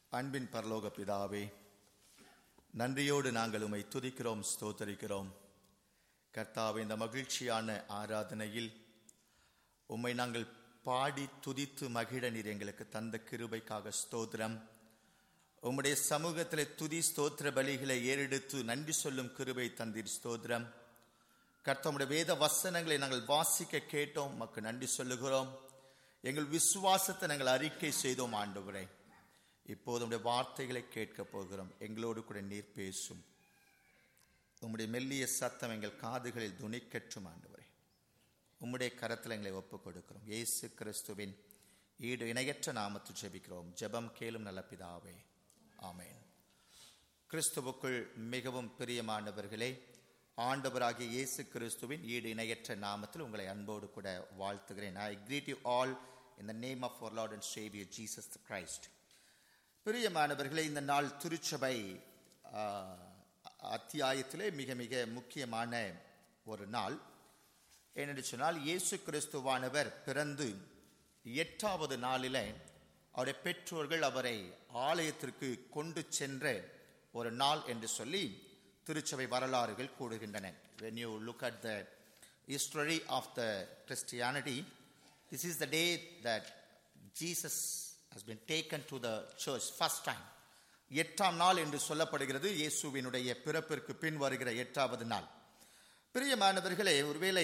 அன்பின் பரலோக பிதாவே நன்றியோடு நாங்கள் உம்மை துதிக்கிறோம் ஸ்தோத்தரிக்கிறோம் கர்த்தாவே இந்த மகிழ்ச்சியான ஆராதனையில் உம்மை நாங்கள் பாடி துதித்து மகிழ நீர் எங்களுக்கு தந்த கிருபைக்காக ஸ்தோத்திரம் உம்முடைய சமூகத்திலே துதி ஸ்தோத்திர பலிகளை ஏறெடுத்து நன்றி சொல்லும் கிருபை தந்தீர் ஸ்தோத்திரம் கர்த்தமுடைய வேத வசனங்களை நாங்கள் வாசிக்க கேட்டோம் மக்கள் நன்றி சொல்லுகிறோம் எங்கள் விசுவாசத்தை நாங்கள் அறிக்கை செய்தோம் ஆண்டவரே இப்போது உடைய வார்த்தைகளை கேட்க போகிறோம் எங்களோடு கூட நீர் பேசும் உம்முடைய மெல்லிய சத்தம் எங்கள் காதுகளில் துணிக்கற்றும் ஆண்டவரே உம்முடைய கரத்தில் எங்களை ஒப்புக் கொடுக்கிறோம் இயேசு கிறிஸ்துவின் ஈடு இணையற்ற நாமத்தில் ஜெபிக்கிறோம் ஜெபம் கேளும் நல்ல பிதாவே ஆமேன் கிறிஸ்துவுக்குள் மிகவும் பிரியமானவர்களே ஆண்டவராகிய இயேசு கிறிஸ்துவின் ஈடு இணையற்ற நாமத்தில் உங்களை அன்போடு கூட வாழ்த்துகிறேன் I greet you all in the name of our lord and saviour Jesus Christ பிரியமானவர்களே இந்த நாள் திருச்சபை அத்தியாயத்திலே மிக மிக முக்கியமான ஒரு நாள் ஏனென்று சொன்னால் இயேசு கிறிஸ்துவானவர் பிறந்து எட்டாவது நாளில் அவருடைய பெற்றோர்கள் அவரை ஆலயத்திற்கு கொண்டு சென்ற ஒரு நாள் என்று சொல்லி திருச்சபை வரலாறுகள் கூடுகின்றன when you look at the history of the christianity this is the day that jesus has been taken to the church first time எட்டாம் நாள் என்று சொல்லப்படுகிறது இயேசுவினுடைய பிறப்பிற்கு பின் வருகிற எட்டாவது நாள் பிரியமானவர்களே ஒருவேளை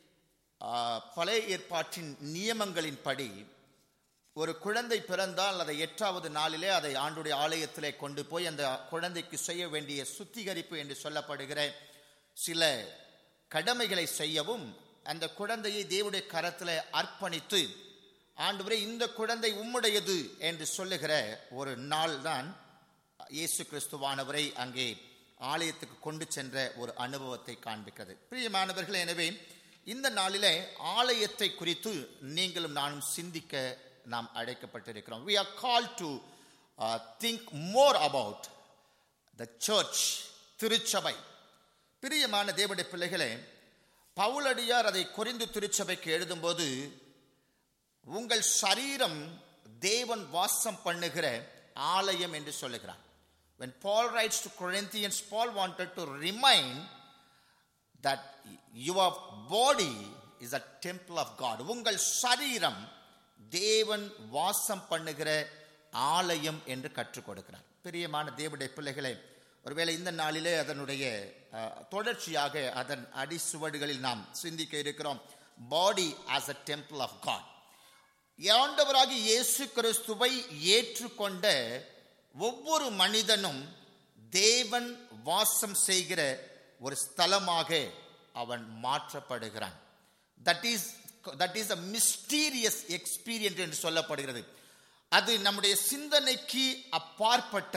பழைய ஏற்பாட்டின் நியமங்களின்படி ஒரு குழந்தை பிறந்தால் அதை எட்டாவது நாளிலே அதை ஆண்டுடைய ஆலயத்திலே கொண்டு போய் அந்த குழந்தைக்கு செய்ய வேண்டிய சுத்திகரிப்பு என்று சொல்லப்படுகிற சில கடமைகளை செய்யவும் அந்த குழந்தையை தேவனுடைய கரத்தில் அர்ப்பணித்து ஆண்டு இந்த குழந்தை உம்முடையது என்று சொல்லுகிற ஒரு நாள் தான் இயேசு கிறிஸ்துவானவரை அங்கே ஆலயத்துக்கு கொண்டு சென்ற ஒரு அனுபவத்தை காண்பிக்கிறது பிரியமானவர்களே எனவே இந்த நாளிலே ஆலயத்தை குறித்து நீங்களும் நானும் சிந்திக்க நாம் அழைக்கப்பட்டிருக்கிறோம் we are call to think more about the church திருச்சபை பிரியமான தேவடைய பிள்ளைகளே பவுலடியார் அதை குறிந்து திருச்சபைக்கு எழுதும்போது உங்கள் சரீரம் தேவன் வாசம் பண்ணுகிற ஆலயம் என்று சொல்லுகிறார் when paul writes to corinthians paul wanted to remind that your body is a temple of god உங்கள் சரீரம் தேவன் வாசம் பண்ணுகிற ஆலயம் என்று கற்றுக் கொடுக்கிறார் பிரியமான தேவடைய பிள்ளைகளை ஒருவேளை இந்த நாளிலே அதனுடைய தொடர்ச்சியாக அதன் அடிசுவடுகளில் நாம் சிந்திக்க இருக்கிறோம் body as a temple of God ஆண்டவராகி இயேசு கிறிஸ்துவை ஏற்றுக்கொண்ட ஒவ்வொரு மனிதனும் தேவன் வாசம் செய்கிற ஒரு ஸ்தலமாக அவன் மாற்றப்படுகிறான் that is that is a mysterious experience என்று சொல்லப்படுகிறது அது நம்முடைய சிந்தனைக்கு அப்பாற்பட்ட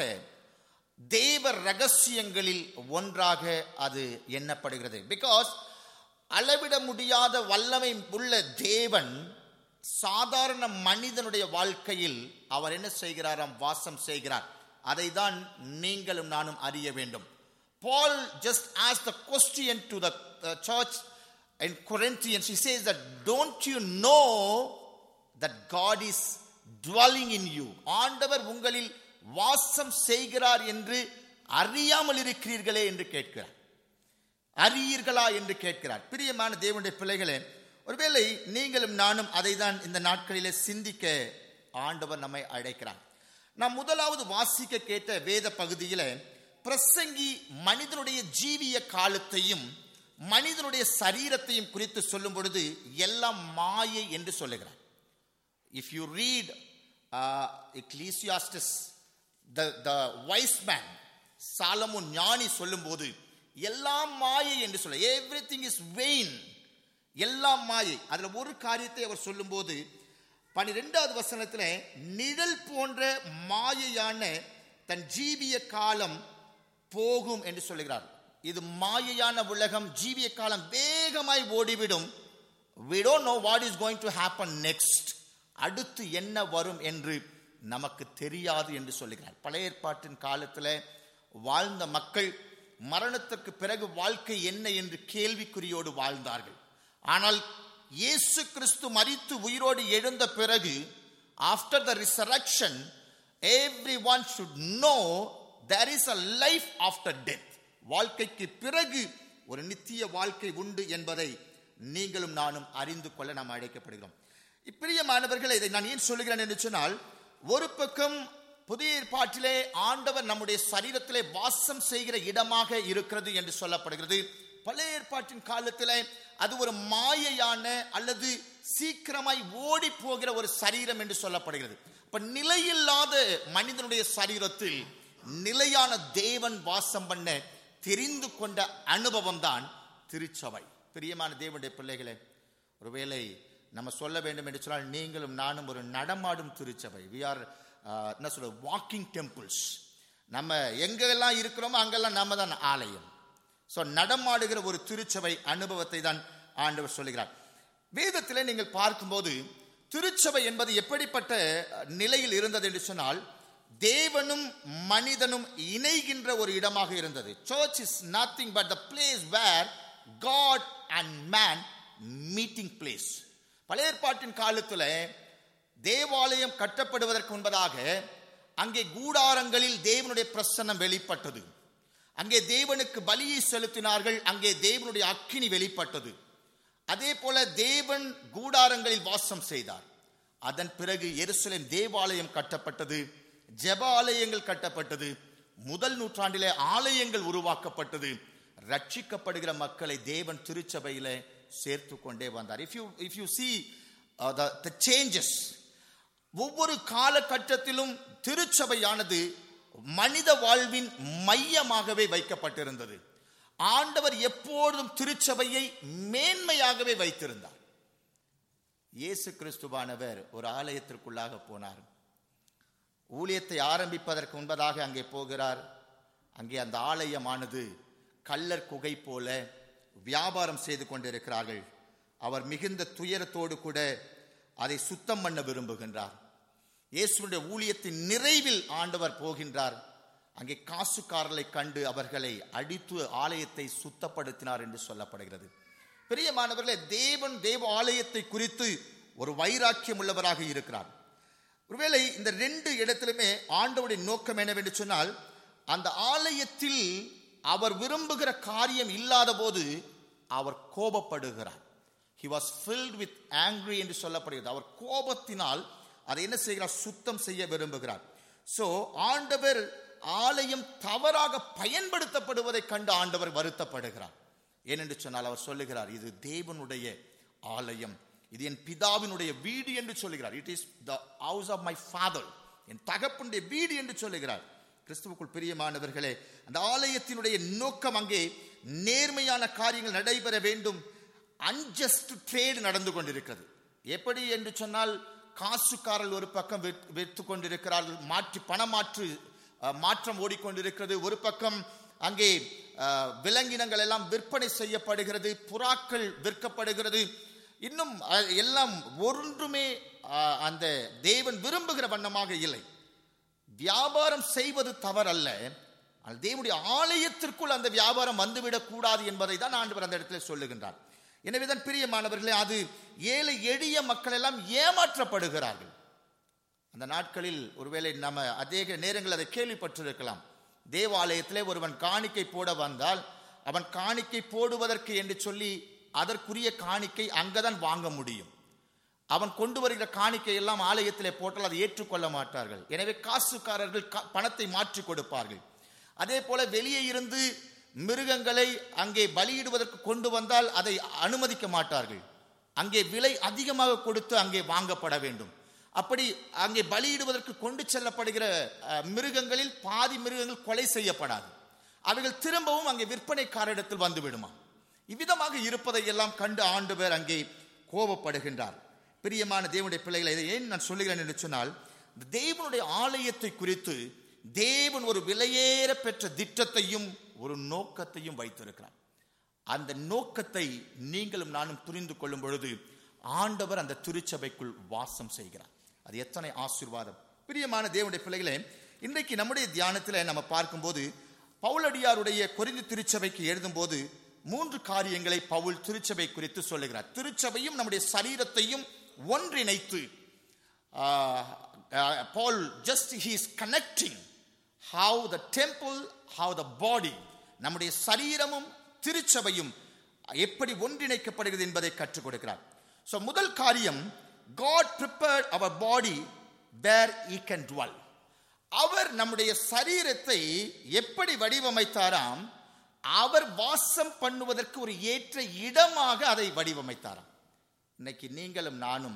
தேவ ரகசியங்களில் ஒன்றாக அது எண்ணப்படுகிறது பிகாஸ் அளவிட முடியாத வல்லமை உள்ள தேவன் சாதாரண மனிதனுடைய வாழ்க்கையில் அவர் என்ன செய்கிறாராம் வாசம் செய்கிறார் அதை தான் நீங்களும் நானும் அறிய வேண்டும் Paul just as the question to the church in Corinthians, he says that don't you know that God is dwelling in you? ஆண்டவர் உங்களில் வாசம் செய்கிறார் என்று அறியாமல் இருக்கிறீர்களே என்று கேட்கிறார் அறியீர்களா என்று கேட்கிறார் பிரியமான தேவனுடைய பிள்ளைகளே ஒருவேளை நீங்களும் நானும் அதை தான் இந்த நாட்களிலே சிந்திக்க ஆண்டவர் நம்மை அழைக்கிறார் நாம் முதலாவது வாசிக்க கேட்ட வேத பகுதியில பிரசங்கி மனிதனுடைய ஜீவிய காலத்தையும் மனிதனுடைய சரீரத்தையும் குறித்து சொல்லும் பொழுது எல்லாம் மாயை என்று சொல்லுகிறார் if you read Ecclesiastes the the wise man Solomon ஞானி சொல்லும்போது எல்லாம் மாயை என்று சொல்ல எவ்ரி திங் இஸ் வெயின் எல்லாம் மாயை அதுல ஒரு காரியத்தை அவர் சொல்லும்போது பனிரெண்டாவது வசனத்துல நிழல் போன்ற மாயையான தன் ஜீவிய காலம் போகும் என்று சொல்லுகிறார் இது மாயையான உலகம் ஜீவிய காலம் வேகமாய் ஓடிவிடும் we don't know what is going to happen next அடுத்து என்ன வரும் என்று நமக்கு தெரியாது என்று சொல்லுகிறார் பழைய ஏற்பாட்டின் காலத்தில் வாழ்ந்த மக்கள் மரணத்திற்கு பிறகு வாழ்க்கை என்ன என்று கேள்விக்குறியோடு வாழ்ந்தார்கள் ஆனால் இயேசு கிறிஸ்து மரித்து உயிரோடு எழுந்த பிறகு after the resurrection everyone should know there is a life after death வாழ்க்கைக்கு பிறகு ஒரு நித்திய வாழ்க்கை உண்டு என்பதை நீங்களும் நானும் அறிந்து கொள்ள நாம் அழைக்கப்படுகிறோம் இப்பிரியமானவர்கள் இதை நான் ஏன் சொல்லுகிறேன் என்று சொன்னால் ஒரு பக்கம் புதிய ஏற்பாட்டிலே ஆண்டவர் நம்முடைய சரீரத்திலே வாசம் செய்கிற இடமாக இருக்கிறது என்று சொல்லப்படுகிறது பழைய ஏற்பாட்டின் காலத்திலே அது ஒரு மாயையான அல்லது சீக்கிரமாய் ஓடி போகிற ஒரு சரீரம் என்று சொல்லப்படுகிறது இப்ப நிலையில்லாத மனிதனுடைய சரீரத்தில் நிலையான தேவன் வாசம் பண்ண தெரிந்து கொண்ட அனுபவம் தான் திருச்சபை பிரியமான தேவனுடைய பிள்ளைகளே ஒருவேளை நம்ம சொல்ல வேண்டும் என்று சொன்னால் நீங்களும் நானும் ஒரு நடமாடும் திருச்சபை வி ஆர் என்ன சொல்ற வாக்கிங் டெம்பிள்ஸ் நம்ம எங்கெல்லாம் இருக்கிறோமோ அங்கெல்லாம் நம்ம தான் ஆலயம் ஸோ நடமாடுகிற ஒரு திருச்சபை அனுபவத்தை தான் ஆண்டவர் சொல்லுகிறார் வேதத்திலே நீங்கள் பார்க்கும்போது திருச்சபை என்பது எப்படிப்பட்ட நிலையில் இருந்தது என்று சொன்னால் தேவனும் மனிதனும் இணைகின்ற ஒரு இடமாக இருந்தது church is nothing but the place where God and man meeting place பழைய ஏற்பாட்டின் காலத்தில் தேவாலயம் கட்டப்படுவதற்கு முன்பதாக அங்கே கூடாரங்களில் தேவனுடைய பிரசன்னம் வெளிப்பட்டது அங்கே தேவனுக்கு பலியை செலுத்தினார்கள் அங்கே தேவனுடைய அக்கினி வெளிப்பட்டது அதே போல தேவன் கூடாரங்களில் வாசம் செய்தார் அதன் பிறகு எருசலேம் தேவாலயம் கட்டப்பட்டது ஜெப ஆலயங்கள் கட்டப்பட்டது முதல் நூற்றாண்டிலே ஆலயங்கள் உருவாக்கப்பட்டது ரட்சிக்கப்படுகிற மக்களை தேவன் திருச்சபையில சேர்த்து கொண்டே வந்தார் if you if you see the changes ஒவ்வொரு காலகட்டத்திலும் திருச்சபையானது மனித வாழ்வின் மையமாகவே வைக்கப்பட்டிருந்தது ஆண்டவர் எப்பொழுதும் திருச்சபையை மேன்மையாகவே வைத்திருந்தார் இயேசு கிறிஸ்துவானவர் ஒரு ஆலயத்திற்குள்ளாக போனார் ஊழியத்தை ஆரம்பிப்பதற்கு முன்பதாக அங்கே போகிறார் அங்கே அந்த ஆலயமானது கள்ளர் குகை போல வியாபாரம் செய்து கொண்டிருக்கிறார்கள் அவர் மிகுந்த துயரத்தோடு கூட அதை சுத்தம் பண்ண விரும்புகின்றார் இயேசுடைய ஊழியத்தின் நிறைவில் ஆண்டவர் போகின்றார் அங்கே காசுக்காரர்களை கண்டு அவர்களை அடித்து ஆலயத்தை சுத்தப்படுத்தினார் என்று சொல்லப்படுகிறது பிரியமானவர்களே தேவன் தேவ ஆலயத்தை குறித்து ஒரு வைராக்கியம் உள்ளவராக இருக்கிறார் ஒருவேளை இந்த ரெண்டு இடத்திலுமே ஆண்டவுடைய நோக்கம் என்னவென்று சொன்னால் அந்த ஆலயத்தில் அவர் விரும்புகிற காரியம் இல்லாத போது அவர் கோபப்படுகிறார் he was filled with angry என்று சொல்லப்படுகிறது அவர் கோபத்தினால் அதை என்ன செய்கிறார் சுத்தம் செய்ய விரும்புகிறார் சோ ஆண்டவர் ஆலயம் தவறாக பயன்படுத்தப்படுவதை கண்டு ஆண்டவர் வருத்தப்படுகிறார் ஏனென்று சொன்னால் அவர் சொல்லுகிறார் இது தேவனுடைய ஆலயம் இது என் பிதாவினுடைய வீடு என்று சொல்லுகிறார் it is the house of my father என் தகப்பனுடைய வீடு என்று சொல்லுகிறார் கிறிஸ்துவுக்குள் பிரியமானவர்களே அந்த ஆலயத்தினுடைய நோக்கம் அங்கே நேர்மையான காரியங்கள் நடைபெற வேண்டும் அன்ஜஸ்ட் ட்ரேடு நடந்து கொண்டிருக்கிறது எப்படி என்று சொன்னால் காசுக்காரர்கள் ஒரு பக்கம் விற்று கொண்டிருக்கிறார்கள் மாற்றி பணமாற்று மாற்றம் ஓடிக்கொண்டிருக்கிறது ஒரு பக்கம் அங்கே விலங்கினங்கள் எல்லாம் விற்பனை செய்யப்படுகிறது புறாக்கள் விற்கப்படுகிறது இன்னும் எல்லாம் ஒன்றுமே அந்த தேவன் விரும்புகிற வண்ணமாக இல்லை வியாபாரம் செய்வது தவறல்ல தேவனுடைய ஆலயத்திற்குள் அந்த வியாபாரம் வந்துவிடக் கூடாது என்பதை தான் ஆண்டவர் அந்த இடத்துல சொல்லுகின்றார் எனவேதான் பிரியமானவர்களே அது ஏழை எளிய மக்கள் எல்லாம் ஏமாற்றப்படுகிறார்கள் அந்த நாட்களில் ஒருவேளை நம்ம அதே நேரங்கள் அதை கேள்விப்பட்டிருக்கலாம் தேவாலயத்திலே ஒருவன் காணிக்கை போட வந்தால் அவன் காணிக்கை போடுவதற்கு என்று சொல்லி அதற்குரிய காணிக்கை அங்கதான் வாங்க முடியும் அவன் கொண்டு வருகிற காணிக்கை எல்லாம் ஆலயத்திலே போட்டால் அதை ஏற்றுக்கொள்ள மாட்டார்கள் எனவே காசுக்காரர்கள் பணத்தை மாற்றி கொடுப்பார்கள் அதே போல வெளியே இருந்து மிருகங்களை அங்கே பலியிடுவதற்கு கொண்டு வந்தால் அதை அனுமதிக்க மாட்டார்கள் அங்கே விலை அதிகமாக கொடுத்து அங்கே வாங்கப்பட வேண்டும் அப்படி அங்கே பலியிடுவதற்கு கொண்டு செல்லப்படுகிற மிருகங்களில் பாதி மிருகங்கள் கொலை செய்யப்படாது அவைகள் திரும்பவும் அங்கே விற்பனைக்காரிடத்தில் வந்து விடுமா இவ்விதமாக இருப்பதை எல்லாம் கண்டு ஆண்டவர் அங்கே கோபப்படுகின்றார் பிரியமான தேவனுடைய பிள்ளைகளை இதை ஏன் நான் சொல்லுகிறேன் என்று சொன்னால் தேவனுடைய ஆலயத்தை குறித்து தேவன் ஒரு விலையேற பெற்ற திட்டத்தையும் ஒரு நோக்கத்தையும் வைத்திருக்கிறார் அந்த நோக்கத்தை நீங்களும் நானும் புரிந்து கொள்ளும் பொழுது ஆண்டவர் அந்த திருச்சபைக்குள் வாசம் செய்கிறார் அது எத்தனை ஆசீர்வாதம் பிரியமான தேவனுடைய பிள்ளைகளே இன்றைக்கு நம்முடைய தியானத்தில் நம்ம பார்க்கும்போது பவுலடியாருடைய குறிந்து திருச்சபைக்கு எழுதும்போது மூன்று காரியங்களை பவுல் திருச்சபை குறித்து சொல்லுகிறார் திருச்சபையும் நம்முடைய சரீரத்தையும் ஒன்றிணைத்து uh, Paul just he is connecting how the temple, how the body, நம்முடைய சரீரமும் திருச்சபையும் எப்படி ஒன்றிணைக்கப்படுகிறது என்பதை கற்றுக் கொடுக்கிறார் ஸோ முதல் காரியம் God prepared our body where he can dwell அவர் நம்முடைய சரீரத்தை எப்படி வடிவமைத்தாராம் அவர் வாசம் பண்ணுவதற்கு ஒரு ஏற்ற இடமாக அதை வடிவமைத்தாராம் இன்னைக்கு நீங்களும் நானும்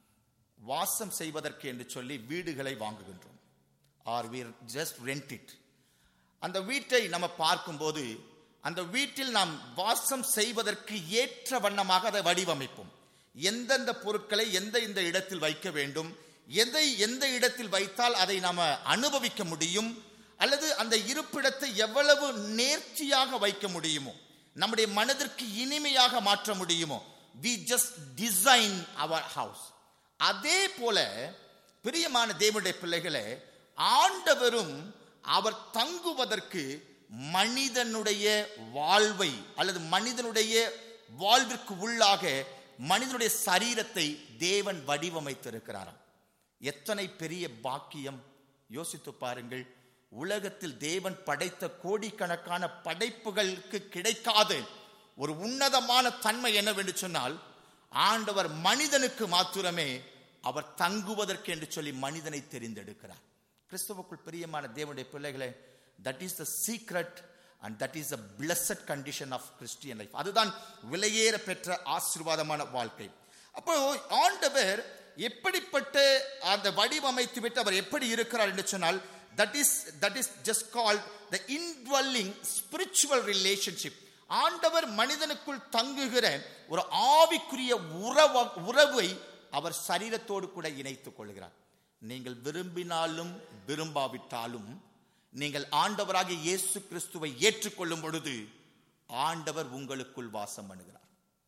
வாசம் செய்வதற்கு என்று சொல்லி வீடுகளை வாங்குகின்றோம் or we just rent it அந்த வீட்டை நம்ம பார்க்கும்போது அந்த வீட்டில் நாம் வாசம் செய்வதற்கு ஏற்ற வண்ணமாக அதை வடிவமைப்போம் எந்தெந்த பொருட்களை எந்த இந்த இடத்தில் வைக்க வேண்டும் எதை எந்த இடத்தில் வைத்தால் அதை நாம அனுபவிக்க முடியும் அல்லது அந்த இருப்பிடத்தை எவ்வளவு நேர்த்தியாக வைக்க முடியுமோ நம்முடைய மனதிற்கு இனிமையாக மாற்ற முடியுமோ we just design our house அதே போல பிரியமான தேவனுடைய பிள்ளைகளே ஆண்டவரும் அவர் தங்குவதற்கு மனிதனுடைய வாழ்வை அல்லது மனிதனுடைய வாழ்விற்கு உள்ளாக மனிதனுடைய சரீரத்தை தேவன் வடிவமைத்திருக்கிறாராம் எத்தனை பெரிய பாக்கியம் யோசித்து பாருங்கள் உலகத்தில் தேவன் படைத்த கோடிக்கணக்கான படைப்புகளுக்கு கிடைக்காத ஒரு உன்னதமான தன்மை என்னவென்று சொன்னால் ஆண்டவர் மனிதனுக்கு மாத்திரமே அவர் தங்குவதற்கு என்று சொல்லி மனிதனை தெரிந்தெடுக்கிறார் கிறிஸ்துவுக்குள் பிரியமான தேவனுடைய பிள்ளைகளே that is the secret and that is the blessed condition of Christian life அதுதான் விலையேற பெற்ற ஆசீர்வாதமான வாழ்க்கை அப்போ ஆண்டவர் எப்படிப்பட்ட அந்த வடிவமைத்து விட்டு அவர் எப்படி இருக்கிறார் என்று சொன்னால் that is that is just called the indwelling spiritual relationship ஆண்டவர் மனிதனுக்குள் தங்குகிற ஒரு ஆவிக்குரிய உறவ உறவை அவர் சரீரத்தோடு கூட இணைத்துக் கொள்கிறார் நீங்கள் விரும்பினாலும் விரும்பாவிட்டாலும் நீங்கள் ஆண்டவராகிய இயேசு கிறிஸ்துவை ஏற்றுக்கொள்ளும் பொழுது ஆண்டவர் உங்களுக்குள் வாசம் பண்ணுகிறார்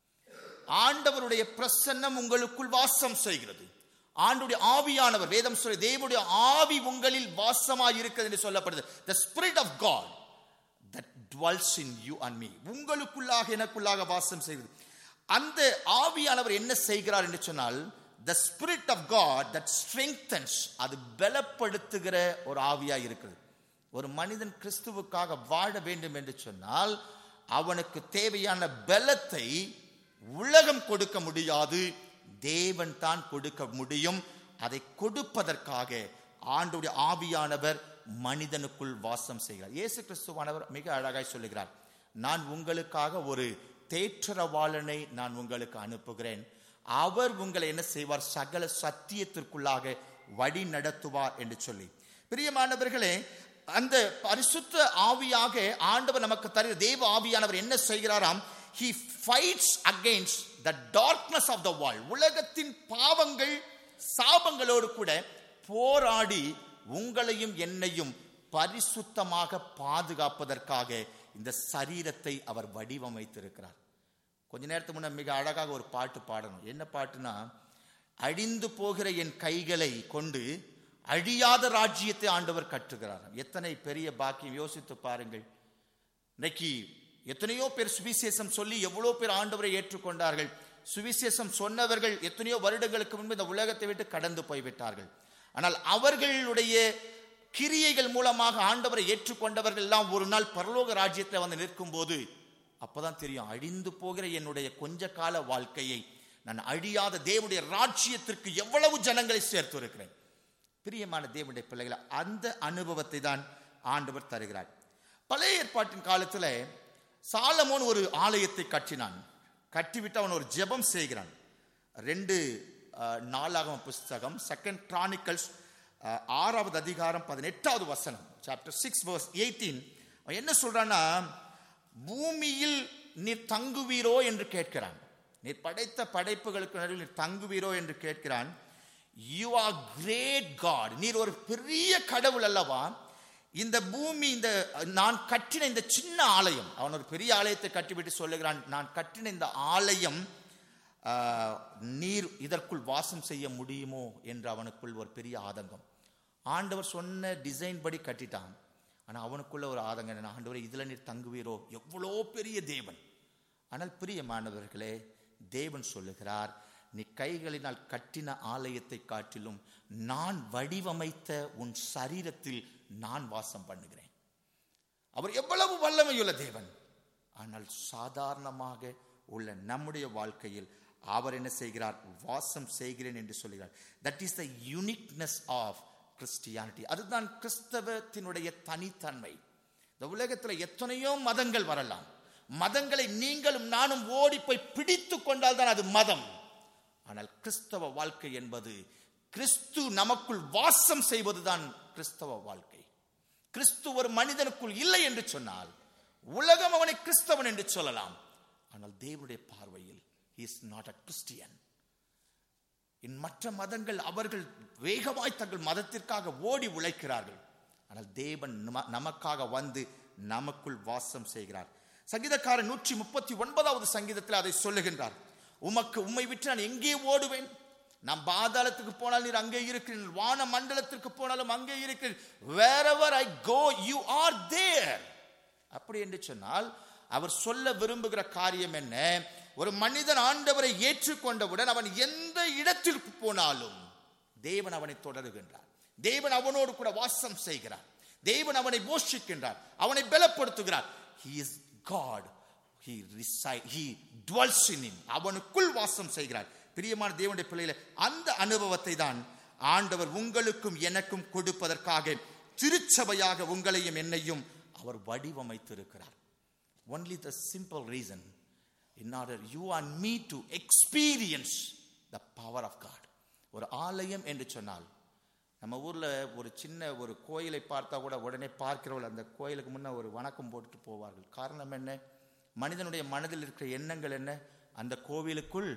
ஆண்டவருடைய பிரசன்னம் உங்களுக்குள் வாசம் செய்கிறது ஆண்டுடைய ஆவியானவர் வேதம் சொல்ல தேவனுடைய ஆவி உங்களில் வாசமாய் இருக்கிறது என்று சொல்லப்படுது the spirit of God that dwells in you and me உங்களுக்குள்ளாக எனக்குள்ளாக வாசம் செய்கிறது அந்த ஆவியானவர் என்ன செய்கிறார் என்று சொன்னால் the spirit of God that strengthens அது பலப்படுத்துகிற ஒரு ஆவியா இருக்குது ஒரு மனிதன் கிறிஸ்துவுக்காக வாழ வேண்டும் என்று சொன்னால் அவனுக்கு தேவையான பலத்தை உலகம் கொடுக்க முடியாது தேவன் தான் கொடுக்க முடியும் அதை கொடுப்பதற்காக ஆண்டுடைய ஆவியானவர் மனிதனுக்குள் வாசம் செய்கிறார் இயேசு கிறிஸ்துவானவர் மிக அழகாய் சொல்லுகிறார் நான் உங்களுக்காக ஒரு தேற்றரவாளனை நான் உங்களுக்கு அனுப்புகிறேன் அவர் உங்களை என்ன செய்வார் சகல சத்தியத்திற்குள்ளாக வழி நடத்துவார் என்று சொல்லி பிரியமானவர்களே அந்த பரிசுத்த ஆவியாக ஆண்டவர் நமக்கு தருகிற தேவ ஆவியானவர் என்ன செய்கிறாராம் he fights against the darkness of the world உலகத்தின் பாவங்கள் சாபங்களோடு கூட போராடி உங்களையும் என்னையும் பரிசுத்தமாக பாதுகாப்பதற்காக இந்த சரீரத்தை அவர் வடிவமைத்திருக்கிறார் கொஞ்ச நேரத்துக்கு முன்ன மிக அழகாக ஒரு பாட்டு பாடணும் என்ன பாட்டுனா அழிந்து போகிற என் கைகளை கொண்டு அழியாத ராஜ்யத்தை ஆண்டவர் கட்டுகிறார் எத்தனை பெரிய பாக்கியம் யோசித்து பாருங்கள் இன்னைக்கு எத்தனையோ பேர் சுவிசேஷம் சொல்லி எவ்வளோ பேர் ஆண்டவரை ஏற்றுக்கொண்டார்கள் சுவிசேஷம் சொன்னவர்கள் எத்தனையோ வருடங்களுக்கு முன்பு இந்த உலகத்தை விட்டு கடந்து போய்விட்டார்கள் ஆனால் அவர்களுடைய கிரியைகள் மூலமாக ஆண்டவரை ஏற்றுக்கொண்டவர்கள் எல்லாம் ஒரு நாள் பரலோக ராஜ்யத்தில் வந்து நிற்கும் போது அப்பதான் தெரியும் அழிந்து போகிற என்னுடைய கொஞ்ச கால வாழ்க்கையை நான் அழியாத தேவனுடைய ராஜ்யத்திற்கு எவ்வளவு ஜனங்களை சேர்த்து இருக்கிறேன் பிரியமான தேவனுடைய பிள்ளைகளை அந்த அனுபவத்தை தான் ஆண்டவர் தருகிறார் பழைய ஏற்பாட்டின் காலத்துல சாலமோன் ஒரு ஆலயத்தை கட்டினான் கட்டிவிட்டு அவன் ஒரு ஜெபம் செய்கிறான் ரெண்டு அஹ், நாளாகம புஸ்தகம் செகண்ட் கிரானிக்கல்ஸ் ஆறாவது அதிகாரம் பதினெட்டாவது வசனம் சாப்டர் சிக்ஸ் வர்ஸ் எயிட்டீன் அவன் என்ன சொல்றான்னா பூமியில் நீர் தங்குவீரோ என்று கேட்கிறான் நீர் படைத்த படைப்புகளுக்கு நடுவில் நீர் தங்குவீரோ என்று கேட்கிறான் யூ ஆர் கிரேட் காட் நீர் ஒரு பெரிய கடவுள் அல்லவா இந்த பூமி இந்த நான் கட்டின இந்த சின்ன ஆலயம் அவன் ஒரு பெரிய ஆலயத்தை கட்டிவிட்டு சொல்லுகிறான் நான் கட்டின இந்த ஆலயம் ஆஹ், நீர் இதற்குள் வாசம் செய்ய முடியுமோ என்று அவனுக்குள் ஒரு பெரிய ஆதங்கம் ஆண்டவர் சொன்ன டிசைன் படி கட்டிட்டான் ஆனா அவனுக்குள்ள ஒரு ஆதங்கம் என்ன ஆண்டவரே இதுல நீர் தங்குவீரோ எவ்வளோ பெரிய தேவன் ஆனால் பிரியமானவர்களே தேவன் சொல்லுகிறார் நீ கைகளினால் கட்டின ஆலயத்தை காட்டிலும் நான் வடிவமைத்த உன் சரீரத்தில் நான் வாசம் பண்ணுகிறேன் அவர் எவ்வளவு வல்லமையுள்ள தேவன் ஆனால் சாதாரணமாக உள்ள நம்முடைய வாழ்க்கையில் அவர் என்ன செய்கிறார் வாசம் செய்கிறேன் என்று சொல்கிறார் that is the uniqueness of Christianity அதுதான் கிறிஸ்தவத்தினுடைய தனித்தன்மை இந்த உலகத்தில் எத்தனையோ மதங்கள் வரலாம் மதங்களை நீங்களும் நானும் ஓடி போய் பிடித்து கொண்டால் தான் அது மதம் ஆனால் கிறிஸ்தவ வாழ்க்கை என்பது கிறிஸ்து நமக்குள் வாசம் செய்வதுதான் கிறிஸ்தவ வாழ்க்கை கிறிஸ்து ஒரு மனிதனுக்குள் இல்லை என்று சொன்னால் உலகம் அவனை கிறிஸ்தவன் என்று சொல்லலாம் ஆனால் தேவனுடைய பார்வையில் is not a Christian in மற்ற மதங்கள் அவர்கள் வேகமாய் தங்கள் மதத்திற்காக ஓடி உழைக்கிறார்கள் ஆனால் தேவன் நம- நமக்காக வந்து நமக்குள் வாசம் செய்கிறார் சங்கீதக்காரன் நூற்றி முப்பத்தி ஒன்பதாவது சங்கீதத்தில் அதை சொல்லுகின்றார் உமக்கு உம்மை விட்டு நான் எங்கே ஓடுவேன் நான் பாதாளத்துக்கு போனால் நீர் அங்கே இருக்கிறீர்கள் வான மண்டலத்திற்கு போனாலும் அங்கே இருக்கிறீர்கள் wherever I go you are there அப்படி என்று சொன்னால் அவர் சொல்ல விரும்புகிற காரியம் என்ன ஒரு மனிதன் ஆண்டவரை ஏற்றுக்கொண்டவுடன் அவன் எந்த இடத்திற்கு போனாலும் தேவன் அவனை தொடருகின்றார் தேவன் அவனோடு கூட வாசம் செய்கிறார் தேவன் அவனை போஷிக்கின்றார் அவனை பலப்படுத்துகிறார் he is god he reside he dwells in him அவனுக்குள் வாசம் செய்கிறார் பிரியமான தேவனுடைய பிள்ளைகளே அந்த அனுபவத்தை தான் ஆண்டவர் உங்களுக்கும் எனக்கும் கொடுப்பதற்காக திருச்சபையாக உங்களையும் என்னையும் அவர் வடிவமைத்திருக்கிறார் only the simple reason in order you and me to experience the power of god ஒரு ஆலயம் என்று சொன்னால் நம்ம ஊர்ல ஒரு சின்ன ஒரு கோயிலை பார்த்தா கூட உடனே பார்க்கிறவர்கள் அந்த கோயிலுக்கு முன்ன ஒரு வணக்கம் போட்டுட்டு போவார்கள் காரணம் என்ன மனிதனுடைய மனதில் இருக்கிற எண்ணங்கள் என்ன அந்த கோவிலுக்குள்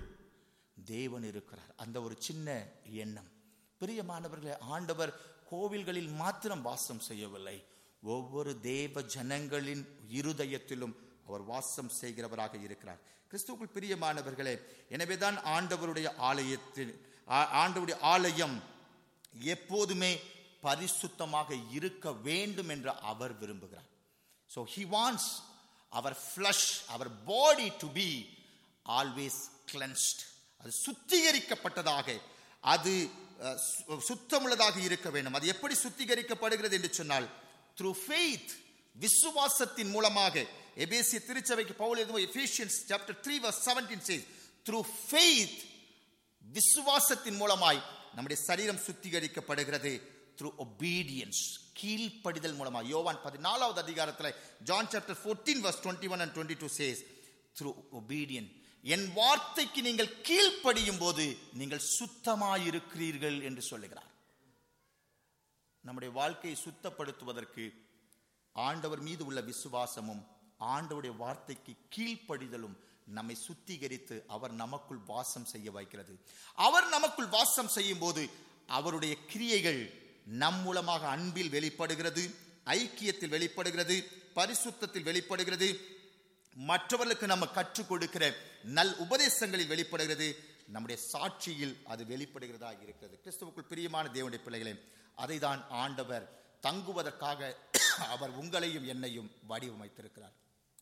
தேவன் இருக்கிறார் அந்த ஒரு சின்ன எண்ணம் பிரியமானவர்களே ஆண்டவர் கோவில்களில் மாத்திரம் வாசம் செய்யவில்லை ஒவ்வொரு தேவ ஜனங்களின் இருதயத்திலும் அவர் வாசம் செய்கிறவராக இருக்கிறார் கிறிஸ்துவுக்குள் பிரியமானவர்களே எனவேதான் ஆண்டவருடைய ஆலயத்தில் ஆ- ஆண்டவருடைய ஆலயம் எப்போதுமே பரிசுத்தமாக இருக்க வேண்டும் என்று அவர் விரும்புகிறார் so he wants our flesh our body to be always cleansed அது சுத்திகரிக்கப்பட்டதாக அது அஹ், சு- சுத்தமுள்ளதாக இருக்க வேண்டும் அது எப்படி சுத்திகரிக்கப்படுகிறது என்று சொன்னால் த்ரூ ஃபெய்த் விசுவாசத்தின் மூலமாக எபேசிய திருச்சபைக்கு பவுல் எதுவும் Ephesians chapter three verse seventeen says through faith விசுவாசத்தின் மூலமாய் நம்முடைய சரீரம் சுத்திகரிக்கப்படுகிறது த்ரூ obedience கீழ்ப்படிதல் மூலமாக யோவான் பதினாலாவது அதிகாரத்தில் John chapter fourteen verse twenty one and twenty two says through obedient என் வார்த்தைக்கு நீங்கள் கீழ்ப்படியும் போது நீங்கள் சுத்தமாயிருக்கிறீர்கள் என்று சொல்லுகிறார் நம்முடைய வாழ்க்கையை சுத்தப்படுத்துவதற்கு ஆண்டவர் மீது உள்ள விசுவாசமும் ஆண்டவருடைய வார்த்தைக்கு கீழ்ப்படிதலும் நம்மை சுத்திகரித்து அவர் நமக்குள் வாசம் செய்ய வைக்கிறது அவர் நமக்குள் வாசம் செய்யும் போது அவருடைய கிரியைகள் நம் மூலமாக அன்பில் வெளிப்படுகிறது ஐக்கியத்தில் வெளிப்படுகிறது பரிசுத்தத்தில் வெளிப்படுகிறது மற்றவர்களுக்கு நம்ம கற்றுக் கொடுக்கிற நல் உபதேசங்களில் வெளிப்படுகிறது நம்முடைய சாட்சியில் அது வெளிப்படுகிறதா இருக்கிறது கிறிஸ்துவுக்குள் பிரியமான தேவனுடைய பிள்ளைகளே அதை தான் ஆண்டவர் தங்குவதற்காக அவர் உங்களையும் என்னையும் வடிவமைத்திருக்கிறார்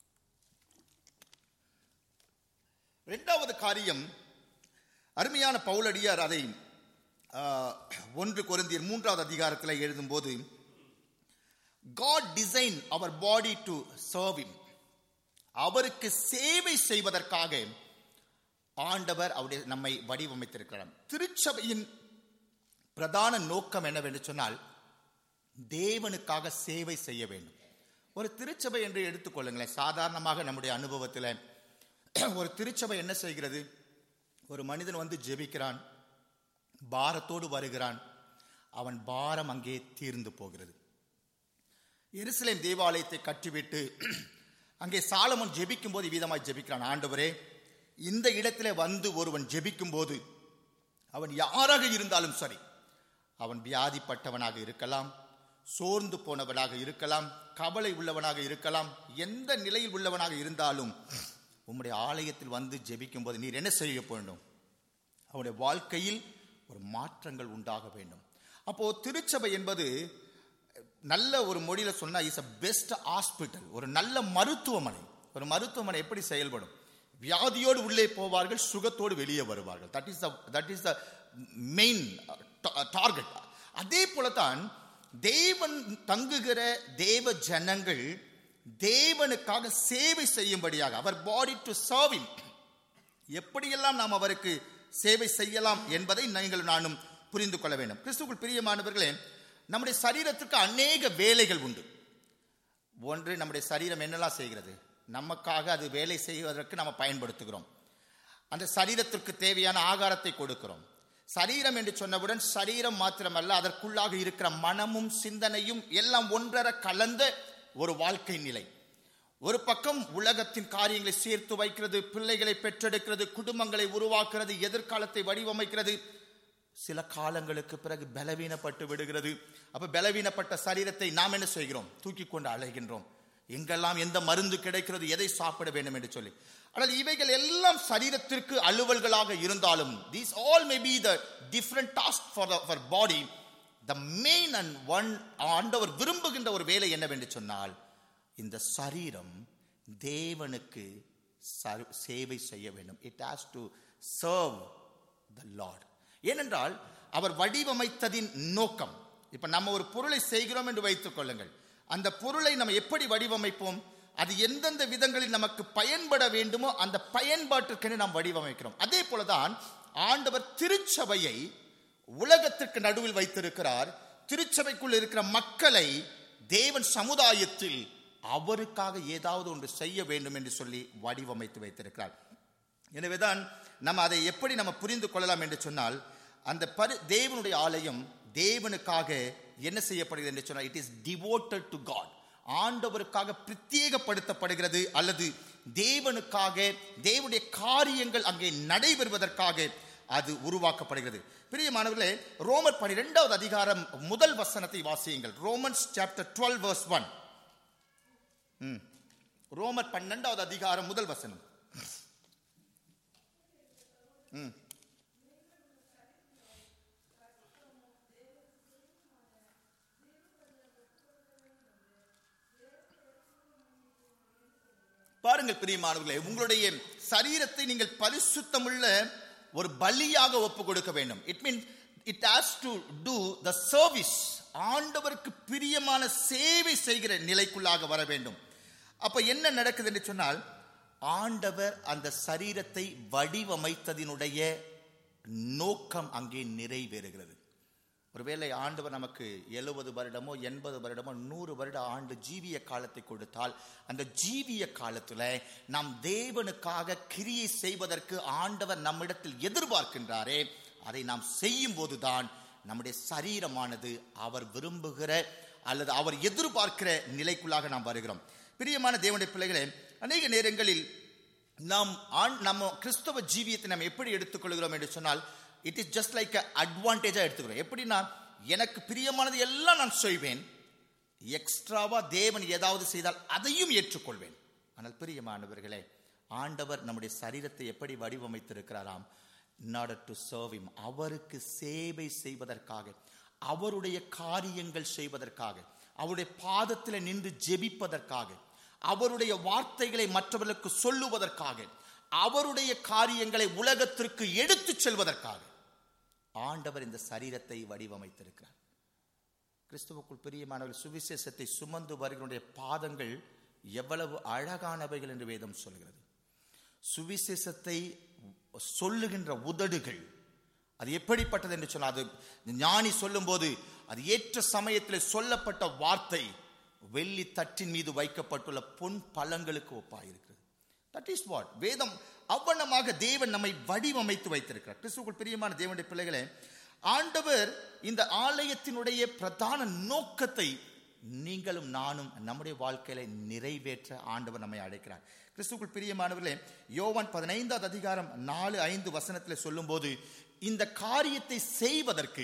இரண்டாவது காரியம் அருமையான பவுலடியார் அதை ஆஹ், ஒன்று கொரிந்தியர் மூன்றாவது அதிகாரத்தில் எழுதும்போது God design our body to serve him அவருக்கு சேவை செய்வதற்காக ஆண்டவர் அவருடைய நம்மை வடிவமைத்திருக்கிறார் திருச்சபையின் பிரதான நோக்கம் என்னவென்று சொன்னால் தேவனுக்காக சேவை செய்ய வேண்டும் ஒரு திருச்சபை என்று எடுத்துக்கொள்ளுங்களேன் சாதாரணமாக நம்முடைய அனுபவத்தில் ஒரு திருச்சபை என்ன செய்கிறது ஒரு மனிதன் வந்து ஜெபிக்கிறான் பாரத்தோடு வருகிறான் அவன் பாரம் அங்கே தீர்ந்து போகிறது எருசலேம் தேவாலயத்தை கட்டிவிட்டு அங்கே சாலமோன் ஜெபிக்கும் போது விதமாய் ஜெபிக்கிறான் ஆண்டவரே இந்த இடத்திலே வந்து ஒருவன் ஜெபிக்கும் போது அவன் யாராக இருந்தாலும் சரி அவன் வியாதிப்பட்டவனாக இருக்கலாம் சோர்ந்து போனவனாக இருக்கலாம் கவலை உள்ளவனாக இருக்கலாம் எந்த நிலையில் உள்ளவனாக இருந்தாலும் உம்முடைய ஆலயத்தில் வந்து ஜெபிக்கும் போது நீர் என்ன செய்ய வேண்டும் அவனுடைய வாழ்க்கையில் ஒரு மாற்றங்கள் உண்டாக வேண்டும் அப்போ திருச்சபை என்பது நல்ல ஒரு மொழியில சொன்னா இஸ் அ பெஸ்ட் ஹாஸ்பிட்டல் ஒரு நல்ல மருத்துவமனை ஒரு மருத்துவமனை எப்படி செயல்படும் வியாதியோடு உள்ளே போவார்கள் சுகத்தோடு வெளியே வருவார்கள் that is that is the main target அதே போலதான் தேவன் தங்குகிற தேவ ஜனங்கள் தேவனுக்காக சேவை செய்யும்படியாக அவர் பாடி டு சர்வ் எப்படியெல்லாம் நாம் அவருக்கு சேவை செய்யலாம் என்பதை நீங்கள் நானும் புரிந்து கொள்ள வேண்டும் கிறிஸ்துக்குள் பிரியமானவர்களே நம்முடைய சரீரத்துக்கு அநேக வேலைகள் உண்டு ஒன்று நம்முடைய சரீரம் என்னெல்லாம் செய்கிறது நமக்காக அது வேலை செய்வதற்கு நம்ம பயன்படுத்துகிறோம் அந்த சரீரத்திற்கு தேவையான ஆகாரத்தை கொடுக்கிறோம் சரீரம் என்று சொன்னவுடன் சரீரம் மாத்திரமல்ல அதற்குள்ளாக இருக்கிற மனமும் சிந்தனையும் எல்லாம் ஒன்றர கலந்த ஒரு வாழ்க்கை நிலை ஒரு பக்கம் உலகத்தின் காரியங்களை சேர்த்து வைக்கிறது பிள்ளைகளை பெற்றெடுக்கிறது குடும்பங்களை உருவாக்குறது எதிர்காலத்தை வடிவமைக்கிறது சில காலங்களுக்கு பிறகு பலவீனப்பட்டு விடுகிறது அப்ப பலவீனப்பட்ட சரீரத்தை நாம் என்ன செய்கிறோம் தூக்கி கொண்டு அழைகின்றோம் எங்கெல்லாம் எந்த மருந்து கிடைக்கிறது எதை சாப்பிட வேண்டும் என்று சொல்லி ஆனால் இவைகள் எல்லாம் சரீரத்திற்கு அலுவல்களாக இருந்தாலும் these all may be the different task for our body the main and one ஆண்டவர் விரும்புகின்ற ஒரு வேலை என்னவென்று சொன்னால் இந்த சரீரம் தேவனுக்கு சர்- சேவை செய்ய வேண்டும் it has to serve the Lord ஏனென்றால் அவர் வடிவமைத்ததின் நோக்கம் இப்ப நம்ம ஒரு பொருளை செய்கிறோம் என்று வைத்துக் கொள்ளுங்கள் அந்த பொருளை நம்ம எப்படி வடிவமைப்போம் அது எந்தெந்த விதங்களில் நமக்கு பயன்பட வேண்டுமோ அந்த பயன்பாட்டிற்கென நாம் வடிவமைக்கிறோம் அதே போலதான் ஆண்டவர் திருச்சபையை உலகத்திற்கு நடுவில் வைத்திருக்கிறார் திருச்சபைக்குள் இருக்கிற மக்களை தேவன் சமுதாயத்தில் அவருக்காக ஏதாவது ஒன்று செய்ய வேண்டும் என்று சொல்லி வடிவமைத்து வைத்திருக்கிறார் எனவேதான் நம்ம அதை எப்படி நம்ம புரிந்து கொள்ளலாம் என்று சொன்னால் அந்த பரி தேவனுடைய ஆலயம் தேவனுக்காக என்ன செய்யப்படுகிறது என்று சொன்னால் it is devoted to God ஆண்டவருக்காக பிரத்யேகப்படுத்தப்படுகிறது அல்லது தேவனுக்காக தேவனுடைய காரியங்கள் அங்கே நடைபெறுவதற்காக அது உருவாக்கப்படுகிறது பிரியமானவர்களே ரோமர் பனிரெண்டாவது அதிகாரம் முதல் வசனத்தை வாசியுங்கள் Romans chapter twelve verse one ரோமர் பன்னெண்டாவது அதிகாரம் முதல் வசனம் பாருங்கள் பிரியமானவர்களே உங்களுடைய சரீரத்தை நீங்கள் பரிசுத்தமுள்ள ஒரு பலியாக ஒப்பு கொடுக்க வேண்டும் it mean it has to do the service ஆண்டவருக்கு பிரியமான சேவை செய்கிற நிலைக்குள்ளாக வர வேண்டும் அப்ப என்ன நடக்குது என்று சொன்னால் ஆண்டவர் அந்த சரீரத்தை வடிவமைத்ததினுடைய நோக்கம் அங்கே நிறைவேறுகிறது ஒருவேளை ஆண்டவர் நமக்கு எழுபது வருடமோ எண்பது வருடமோ நூறு வருட ஆண்டு ஜீவிய காலத்தை கொடுத்தால் அந்த ஜீவிய காலத்துல நாம் தேவனுக்காக கிரியை செய்வதற்கு ஆண்டவர் நம்மிடத்தில் எதிர்பார்க்கின்றாரே அதை நாம் செய்யும் போதுதான் நம்முடைய சரீரமானது அவர் விரும்புகிற அல்லது அவர் எதிர்பார்க்கிற நிலைக்குள்ளாக நாம் வருகிறோம் பிரியமான தேவனுடைய பிள்ளைகளே அநேக நேரங்களில் நாம் ஆண் நம்ம கிறிஸ்தவ ஜீவியத்தை நம்ம எப்படி எடுத்துக்கொள்கிறோம் என்று சொன்னால் இட் இஸ் ஜஸ்ட் லைக் அட்வான்டேஜா எடுத்துக்கிறோம் எப்படின்னா எனக்கு பிரியமானது எல்லாம் நான் செய்வேன் எக்ஸ்ட்ராவா தேவன் ஏதாவது செய்தால் அதையும் ஏற்றுக்கொள்வேன் ஆனால் பிரியமானவர்களே ஆண்டவர் நம்முடைய சரீரத்தை எப்படி வடிவமைத்திருக்கிறாராம் in order to serve him அவருக்கு சேவை செய்வதற்காக அவருடைய காரியங்கள் செய்வதற்காக அவருடைய பாதத்தில் நின்று ஜெபிப்பதற்காக அவருடைய வார்த்தைகளை மற்றவர்களுக்கு சொல்லுவதற்காக அவருடைய காரியங்களை உலகத்திற்கு எடுத்துச் செல்வதற்காக ஆண்டவர் இந்த சரீரத்தை வடிவமைத்திருக்கிறார் கிறிஸ்துவுக்குள் பிரியமானவர் சுவிசேஷத்தை சுமந்து வருகிறவருடைய பாதங்கள் எவ்வளவு அழகானவைகள் என்று வேதம் சொல்கிறது சுவிசேஷத்தை சொல்லுகின்ற உதடுகள் அது எப்படிப்பட்டது என்று சொன்னால் அது ஞானி சொல்லும்போது அது ஏற்ற சமயத்தில் சொல்லப்பட்ட வார்த்தை வெள்ளி தட்டின் மீது வைக்கப்பட்டுள்ள பொன் பழங்களுக்கு ஒப்பாயிருக்கிறது தட் இஸ் வாட் வேதம் அவ்வண்ணமாக தேவன் நம்மை வடிவமைத்து வைத்திருக்கிறார் கிறிஸ்துக்குள் பிரியமான தேவனுடைய பிள்ளைகளே ஆண்டவர் இந்த ஆலயத்தினுடைய பிரதான நோக்கத்தை நீங்களும் நானும் நம்முடைய வாழ்க்கையில நிறைவேற்ற ஆண்டவர் நம்மை அழைக்கிறார் கிறிஸ்துக்குள் பிரியமானவர்களே யோவான் பதினைந்தாவது அதிகாரம் நாலு ஐந்து வசனத்தில் சொல்லும்போது இந்த காரியத்தை செய்வதற்கு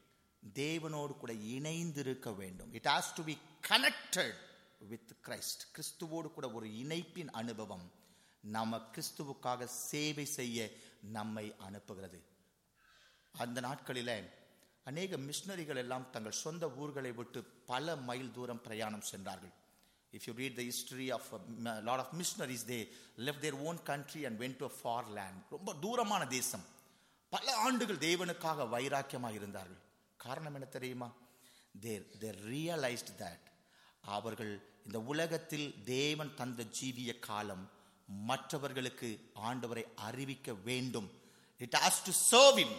தேவனோடு கூட இணைந்திருக்க வேண்டும் it has to be connected with Christ கிறிஸ்துவோடு கூட ஒரு இணைப்பின் அனுபவம் நம்ம கிறிஸ்துவுக்காக சேவை செய்ய நம்மை அனுப்புகிறது அந்த நாட்களில் அநேக மிஷினரிகள் எல்லாம் தங்கள் சொந்த ஊர்களை விட்டு பல மைல் தூரம் பிரயாணம் சென்றார்கள் If you read the history of a m- lot of missionaries, they left their own country and went to a far land. ரொம்ப தூரமான தேசம் பல ஆண்டுகள் தேவனுக்காக வைராக்கியமாக இருந்தார்கள் காரணம் என்ன தெரியுமா தே தே ரியலைஸ்ட் தட் அவர்கள் இந்த உலகத்தில் தேவன் தந்த ஜீவிய காலம் மற்றவர்களுக்கு ஆண்டவரை அறிவிக்க வேண்டும் it has to serve him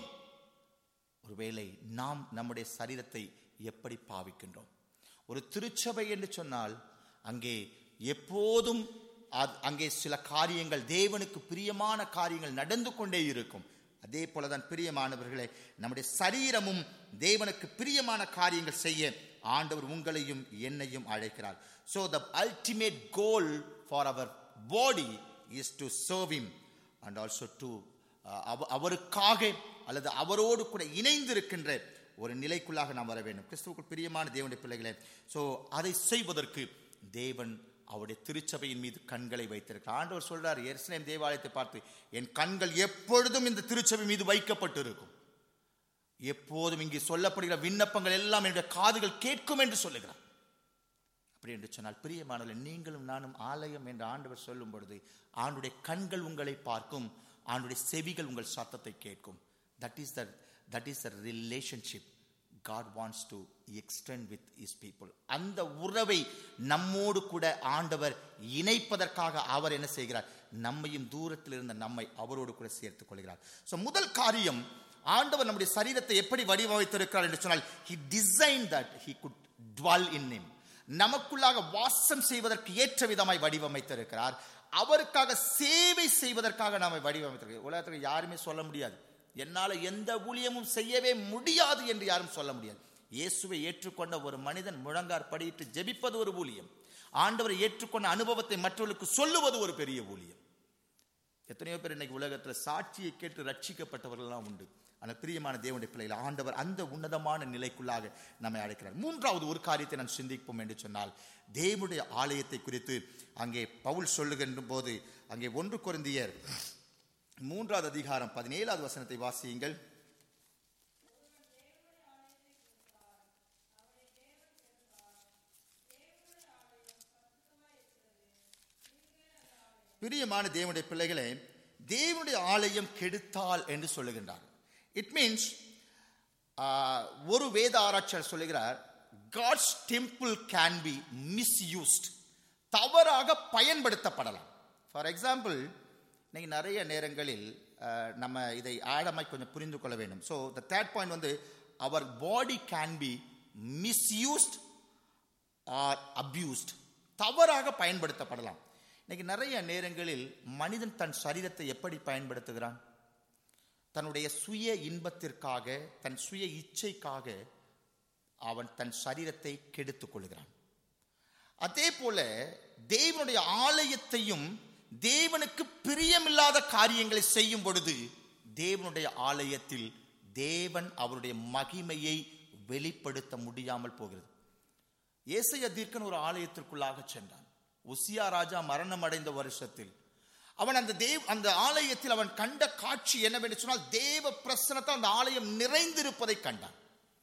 ஒருவேளை நாம் நம்முடைய சரீரத்தை எப்படி பாவிக்கின்றோம் ஒரு திருச்சபை என்று சொன்னால் அங்கே எப்போதும் அது- அங்கே சில காரியங்கள் தேவனுக்கு பிரியமான காரியங்கள் நடந்து கொண்டே இருக்கும் அதே போலதான் பிரியமானவர்களே நம்முடைய சரீரமும் தேவனுக்கு பிரியமான காரியங்கள் செய்ய ஆண்டவர் உங்களையும் என்னையும் அழைக்கிறார் so the ultimate goal for our body is to serve him and also to அவருக்காக அல்லது அவரோடு கூட இணைந்து இருக்கின்ற ஒரு நிலைக்குள்ளாக நாம் வர வேண்டும் கிறிஸ்துவுக்குள் பிரியமான தேவனுடைய பிள்ளைகளே ஸோ அதை செய்வதற்கு தேவன் அவருடைய திருச்சபையின் மீது கண்களை வைத்திருக்கிறார் ஆண்டவர் சொல்றார் எருசலேம் தேவாலயத்தை பார்த்து என் கண்கள் எப்பொழுதும் இந்த திருச்சபை மீது வைக்கப்பட்டு இருக்கும் எப்போதும் இங்கே சொல்லப்படுகிற விண்ணப்பங்கள் எல்லாம் என்னுடைய காதுகள் கேட்கும் என்று சொல்லுகிறார் அப்படி என்று சொன்னால் பிரியமானவர்கள் நீங்களும் நானும் ஆலயம் என்று ஆண்டவர் சொல்லும் பொழுது ஆண்டுடைய கண்கள் உங்களை பார்க்கும் ஆண்டுடைய செவிகள் உங்கள் சத்தத்தை கேட்கும் that is the that is the relationship God wants to extend with is people அந்த உறவை நம்மோடு கூட ஆண்டவர் இணைப்பதற்காக அவர் என்ன செய்கிறார் நம்மையும் தூரத்தில் இருந்த நம்மை அவரோடு கூட சேர்த்துக் கொள்கிறார் ஸோ முதல் காரியம் ஆண்டவர் நம்முடைய சரீரத்தை எப்படி வடிவமைத்திருக்கிறார் என்று சொன்னால் he designed that he could dwell in him நமக்குள்ளாக வாசம் செய்வதற்கு ஏற்ற விதமாய் வடிவமைத்திருக்கிறார் அவருக்காக சேவை செய்வதற்காக நாம வடிவமைத்திருக்கிறோம் உலகத்துக்கு யாருமே சொல்ல முடியாது என்னால எந்த ஊழியமும் செய்யவே முடியாது என்று யாரும் சொல்ல முடியாது இயேசுவை ஏற்றுக்கொண்ட ஒரு மனிதன் முழங்கார் படியிட்டு ஜெபிப்பது ஒரு ஊழியம் ஆண்டவரை ஏற்றுக்கொண்ட அனுபவத்தை மற்றவர்களுக்கு சொல்லுவது ஒரு பெரிய ஊழியம் எத்தனையோ பேர் இன்னைக்கு உலகத்துல சாட்சியை கேட்டு ரட்சிக்கப்பட்டவர்கள்லாம் உண்டு ஆனால் பிரியமான தேவனுடைய பிள்ளைகள் ஆண்டவர் அந்த உன்னதமான நிலைக்குள்ளாக நம்மை அழைக்கிறார் மூன்றாவது ஒரு காரியத்தை நாம் சிந்திப்போம் என்று சொன்னால் தேவனுடைய ஆலயத்தை குறித்து அங்கே பவுல் சொல்லுகின்ற போது அங்கே ஒன்று குருந்தியர் மூன்றாவது அதிகாரம் பதினேழாவது வசனத்தை வாசியுங்கள் பிரியமான தேவனுடைய பிள்ளைகளே தேவனுடைய ஆலயம் கெடுத்தால் என்று சொல்லுகின்றார் இட் மீன்ஸ் ஒரு வேத ஆராய்ச்சியாளர் சொல்லுகிறார் God's temple can be misused தவறாக பயன்படுத்தப்படலாம் ஃபார் எக்ஸாம்பிள் இன்னைக்கு நிறைய நேரங்களில் ஆஹ், நம்ம இதை ஆழமாய் கொஞ்சம் புரிந்து கொள்ள வேண்டும் ஸோ த தேர்ட் பாயிண்ட் வந்து our body can be misused or abused தவறாக பயன்படுத்தப்படலாம் இன்னைக்கு நிறைய நேரங்களில் மனிதன் தன் சரீரத்தை எப்படி பயன்படுத்துகிறான் தன்னுடைய சுய இன்பத்திற்காக தன் சுய இச்சைக்காக அவன் தன் சரீரத்தை கெடுத்துக் கொள்கிறான் அதே போல தேவனுடைய ஆலயத்தையும் தேவனுக்கு பிரியமில்லாத காரியங்களை செய்யும் பொழுது தேவனுடைய ஆலயத்தில் தேவன் அவருடைய மகிமையை வெளிப்படுத்த முடியாமல் போகிறது ஏசைய தீர்க்கன் ஒரு ஆலயத்திற்குள்ளாக சென்றான் உசியா ராஜா மரணம் அடைந்த வருஷத்தில் அவன் அந்த தேவ் அந்த ஆலயத்தில் அவன் கண்ட காட்சி என்னவென்று சொன்னால் தேவ பிரசனத்தை அந்த ஆலயம் நிறைந்திருப்பதை கண்டான்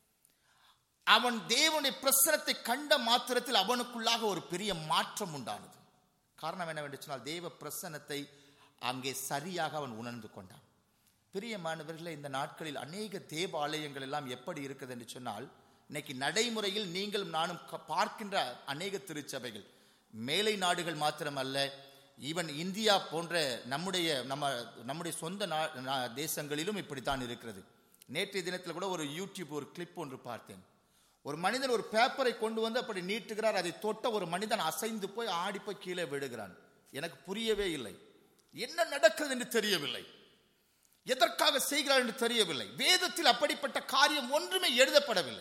அவன் தேவனுடைய பிரசனத்தை கண்ட மாத்திரத்தில் அவனுக்குள்ளாக ஒரு பெரிய மாற்றம் உண்டானது காரணம் என்னவென்று சொன்னால் தேவ பிரசனத்தை அங்கே சரியாக அவன் உணர்ந்து கொண்டான் பிரியமானவர்களே இந்த நாட்களில் அநேக தேவ ஆலயங்கள் எல்லாம் எப்படி இருக்குது என்று சொன்னால் இன்னைக்கு நடைமுறையில் நீங்களும் நானும் க- பார்க்கின்ற அநேக திருச்சபைகள் மேலை நாடுகள் மாத்திரமல்ல ஈவன் இந்தியா போன்ற நம்முடைய நம்ம நம்முடைய சொந்த நா- நா- தேசங்களிலும் இப்படித்தான் இருக்கிறது நேற்றைய தினத்தில் கூட ஒரு யூடியூப் ஒரு கிளிப் ஒன்று பார்த்தேன் ஒரு மனிதன் ஒரு பேப்பரை கொண்டு வந்து அப்படி நீட்டுகிறார் அதை தொட்ட ஒரு மனிதன் அசைந்து போய் ஆடி போய் கீழே விடுகிறான் எனக்கு புரியவே இல்லை என்ன நடக்கிறது என்று தெரியவில்லை எதற்காக செய்கிறார் என்று தெரியவில்லை வேதத்தில் அப்படிப்பட்ட காரியம் ஒன்றுமே எழுதப்படவில்லை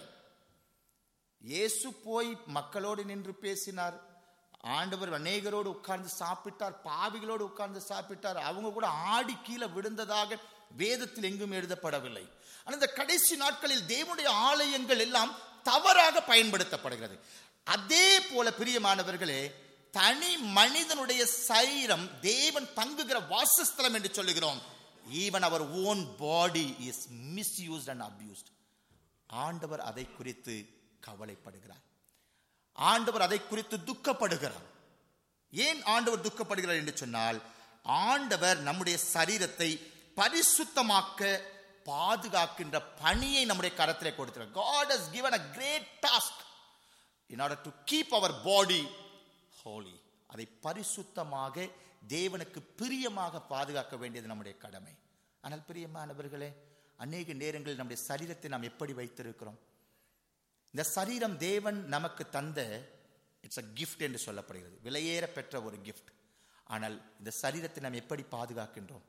இயேசு போய் மக்களோடு நின்று பேசினார் ஆண்டவர் அநேகரோடு உட்கார்ந்து சாப்பிட்டார் பாவிகளோடு உட்கார்ந்து சாப்பிட்டார் அவங்க கூட ஆடி கீழே விழுந்ததாக வேதத்தில் எங்கும் எழுதப்படவில்லை ஆனால் இந்த கடைசி நாட்களில் தேவனுடைய ஆலயங்கள் எல்லாம் தவறாக பயன்படுத்தப்படுகிறது அதே போல பிரியமானவர்களே தனி மனிதனுடைய சரீரம் தேவன் தங்குகிற வாசஸ்தலம் என்று சொல்லுகிறோம் even our own body is misused and abused ஆண்டவர் அதை குறித்து கவலைப்படுகிறார் ஆண்டவர் அதை குறித்து துக்கப்படுகிறார் ஏன் ஆண்டவர் துக்கப்படுகிறார் என்று சொன்னால் ஆண்டவர் நம்முடைய சரீரத்தை பரிசுத்தமாக்க பாதுகாக்கின்ற பணியை நம்முடைய கரத்திலே கொடுக்கிறார் God has given a great task in order to keep our body holy அதை பரிசுத்தமாக தேவனுக்கு பிரியமாக பாதுகாக்க வேண்டியது நம்முடைய கடமை ஆனால் பிரியமானவர்களே அநேக நேரங்களில் நம்முடைய சரீரத்தை நாம் எப்படி வைத்திருக்கிறோம் இந்த சரீரம் தேவன் நமக்கு தந்த இட்ஸ் அ கிஃப்ட் என்று சொல்லப்படுகிறது விலையேற பெற்ற ஒரு கிஃப்ட் ஆனால் இந்த சரீரத்தை நாம் எப்படி பாதுகாக்கின்றோம்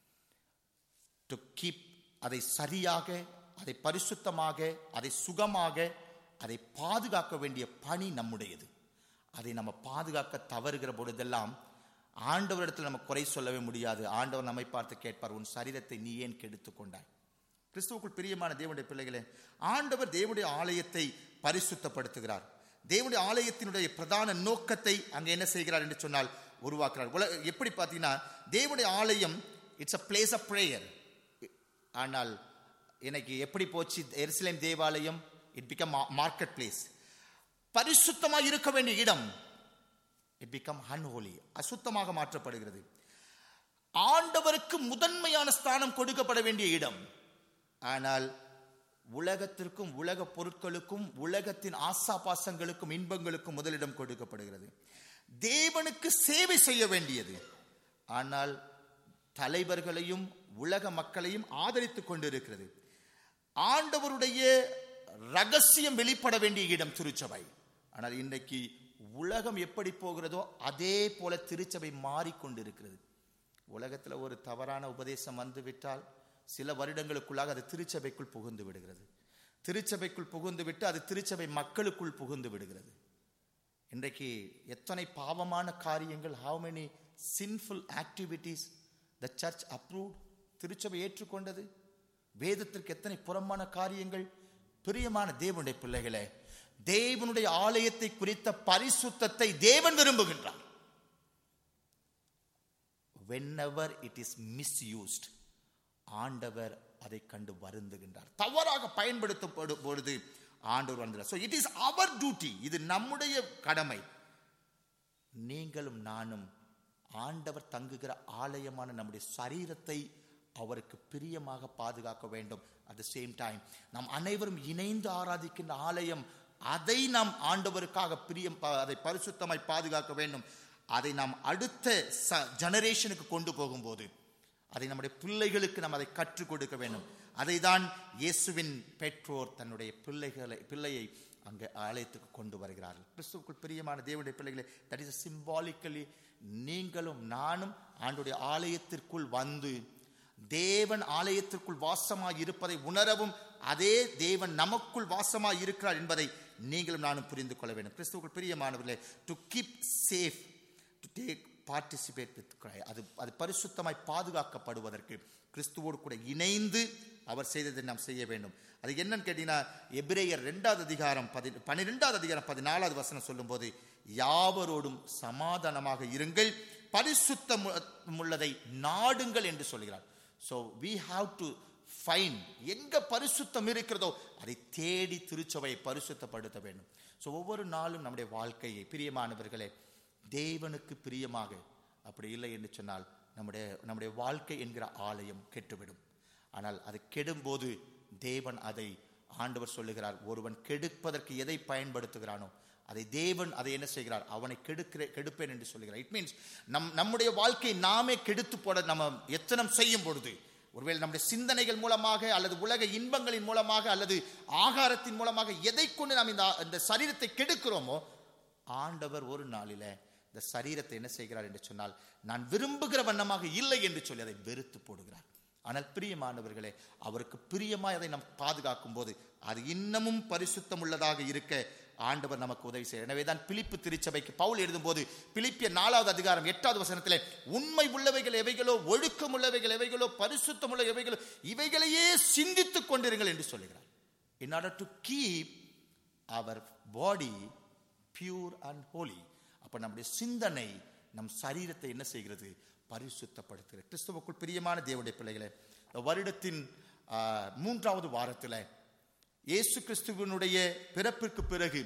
டு கீப் அதை சரியாக அதை பரிசுத்தமாக அதை சுகமாக அதை பாதுகாக்க வேண்டிய பணி நம்முடையது அதை நம்ம பாதுகாக்க தவறுகிற பொழுதெல்லாம் ஆண்டவரிடத்தில் நம்ம குறை சொல்லவே முடியாது ஆண்டவர் நம்மை பார்த்து கேட்பார் உன் சரீரத்தை நீ ஏன் கெடுத்துக் கொண்டாய் கிறிஸ்துவுக்குள் பிரியமான தேவனுடைய பிள்ளைகளே ஆண்டவர் தேவனுடைய ஆலயத்தை பரிசுத்தப்படுத்துகிறார் தேவனுடைய ஆலயத்தினுடைய பிரதான நோக்கத்தை அங்கே என்ன செய்கிறார் என்று சொன்னால் உருவாக்குறார் உல எப்படி பார்த்தீங்கன்னா தேவனுடைய ஆலயம் it's a place of prayer ஆனால் இன்னைக்கு எப்படி போச்சு எருசலேம் தேவாலயம் இட் பிகம் மார்க்கெட் பிளேஸ் பரிசுத்தமாக இருக்க வேண்டிய இடம் இட் பிகம் அன்ஹோலி அசுத்தமாக மாற்றப்படுகிறது ஆண்டவருக்கு முதன்மையான ஸ்தானம் கொடுக்கப்பட வேண்டிய இடம் ஆனால் உலகத்திற்கும் உலக பொருட்களுக்கும் உலகத்தின் ஆசாபாசங்களுக்கும் இன்பங்களுக்கும் முதலிடம் கொடுக்கப்படுகிறது தேவனுக்கு சேவை செய்ய வேண்டியது ஆனால் தலைவர்களையும் உலக மக்களையும் ஆதரித்துக் கொண்டிருக்கிறது ஆண்டவருடைய ரகசியம் வெளிப்பட வேண்டிய இடம் திருச்சபை ஆனால் இன்றைக்கு உலகம் எப்படி போகிறதோ அதே போல திருச்சபை மாறிக்கொண்டிருக்கிறது உலகத்தில் ஒரு தவறான உபதேசம் வந்துவிட்டால் சில வருடங்களுக்குள்ளாக அது திருச்சபைக்குள் புகுந்து விடுகிறது திருச்சபைக்குள் புகுந்து விட்டு அது திருச்சபை மக்களுக்குள் புகுந்து விடுகிறது இன்றைக்கு எத்தனை பாவமான காரியங்கள் how many sinful activities the church approved திருச்சபை ஏற்றுக்கொண்டது வேதத்திற்கு எத்தனை புறமான காரியங்கள் பிரியமான தேவனுடைய பிள்ளைகளே தேவனுடைய ஆலயத்தை குறித்த பரிசுத்தத்தை தேவன் விரும்புகின்றார் whenever it is misused ஆண்டவர் அதை கண்டு வருந்துகின்றார் தவறாக பயன்படுத்தப்படும் பொழுது ஆண்டவர் வருந்துகிறார் so it is our duty இது நம்முடைய கடமை நீங்களும் நானும் ஆண்டவர் தங்குகிற ஆலயமான நம்முடைய சரீரத்தை அவருக்கு பிரியமாக பாதுகாக்க வேண்டும் அட் த சேம் டைம் நாம் அனைவரும் இணைந்து ஆராதிக்கின்ற ஆலயம் அதை நாம் ஆண்டவருக்காக பிரியம் பா- அதை பரிசுத்தமாய் பாதுகாக்க வேண்டும் அதை நாம் அடுத்த ஜெனரேஷனுக்கு கொண்டு போகும்போது அதை நம்முடைய பிள்ளைகளுக்கு நாம் அதை கற்றுக் கொடுக்க வேண்டும் அதை தான் இயேசுவின் பெற்றோர் தன்னுடைய பிள்ளைகளை பிள்ளையை அங்கே ஆலயத்துக்கு கொண்டு வருகிறார்கள் கிறிஸ்துவுக்குள் பிரியமான தேவனுடைய பிள்ளைகளை தட் இஸ் சிம்பாலிக்கலி நீங்களும் நானும் ஆண்டுடைய ஆலயத்திற்குள் வந்து தேவன் ஆலயத்திற்குள் வாசமாய் இருப்பதை உணரவும் அதே தேவன் நமக்குள் வாசமாய் இருக்கிறார் என்பதை நீங்களும் நானும் புரிந்து கொள்ள வேண்டும் கிறிஸ்துவுக்குள் பிரியமானவர்களே to keep safe to take participate with அது அது பரிசுத்தமாய் பாதுகாக்கப்படுவதற்கு கிறிஸ்துவோடு கூட இணைந்து அவர் செய்ததை நாம் செய்ய வேண்டும் அது என்னன்னு கேட்டீங்கன்னா எபிரேயர் ரெண்டாவது அதிகாரம் பதி பன்னிரெண்டாவது அதிகாரம் பதினாலாவது வசனம் சொல்லும்போது யாவரோடும் சமாதானமாக இருங்கள் பரிசுத்தம் உள்ளதை நாடுங்கள் என்று சொல்கிறார் so we have to find எங்க பரிசுத்தம் இருக்கிறதோ அதை தேடி திருச்சபையை பரிசுத்தப்படுத்த வேண்டும் ஸோ ஒவ்வொரு நாளும் நம்முடைய வாழ்க்கையை பிரியமானவர்களே தேவனுக்கு பிரியமாக அப்படி இல்லை என்று சொன்னால் நம்முடைய நம்முடைய வாழ்க்கை என்கிற ஆலயம் கெட்டுவிடும் ஆனால் அது கெடும்போது தேவன் அதை ஆண்டவர் சொல்லுகிறார் ஒருவன் கெடுப்பதற்கு எதை பயன்படுத்துகிறானோ அதை தேவன் அதை என்ன செய்கிறார் அவனை கெடுக்கிற கெடுப்பேன் என்று சொல்லுகிறார் இட் மீன்ஸ் நம் நம்முடைய வாழ்க்கையை நாமே கெடுத்து போட நம்ம எத்தனம் செய்யும் பொழுது ஒருவேளை நம்முடைய சிந்தனைகள் மூலமாக அல்லது உலக இன்பங்களின் மூலமாக அல்லது ஆகாரத்தின் மூலமாக எதை கொண்டு நாம் இந்த இந்த சரீரத்தை கெடுக்கிறோமோ ஆண்டவர் ஒரு நாளில இந்த சரீரத்தை என்ன செய்கிறார் என்று சொன்னால் நான் விரும்புகிற வண்ணமாக இல்லை என்று சொல்லி அதை வெறுத்து போடுகிறார் ஆனால் பிரியமானவர்களே அவருக்கு பிரியமாய் அதை நாம் பாதுகாக்கும் போது அது இன்னமும் பரிசுத்தம் உள்ளதாக இருக்க ஆண்டவர் நமக்கு உதவி செய்ய எனவே தான் பிலிப்பு திருச்சபைக்கு பவுல் எழுதும்போது பிலிப்பிய நாலாவது அதிகாரம் எட்டாவது வசனத்திலே உண்மை உள்ளவைகள் எவைகளோ ஒழுக்கம் உள்ளவைகள் எவைகளோ பரிசுத்தம் உள்ள எவைகளோ இவைகளையே சிந்தித்துக் கொண்டிருங்கள் என்று சொல்லுகிறார் in order to keep our body pure and holy அப்ப நம்முடைய சிந்தனை நம் சரீரத்தை என்ன செய்கிறது பரிசுத்தப்படுத்துகிறது கிறிஸ்துவுக்குள் பிரியமான தேவனுடைய பிள்ளைகளே இந்த வருடத்தின் ஆ, மூன்றாவது வாரத்தில் இயேசு கிறிஸ்துவனுடைய பிறப்பிற்கு பிறகு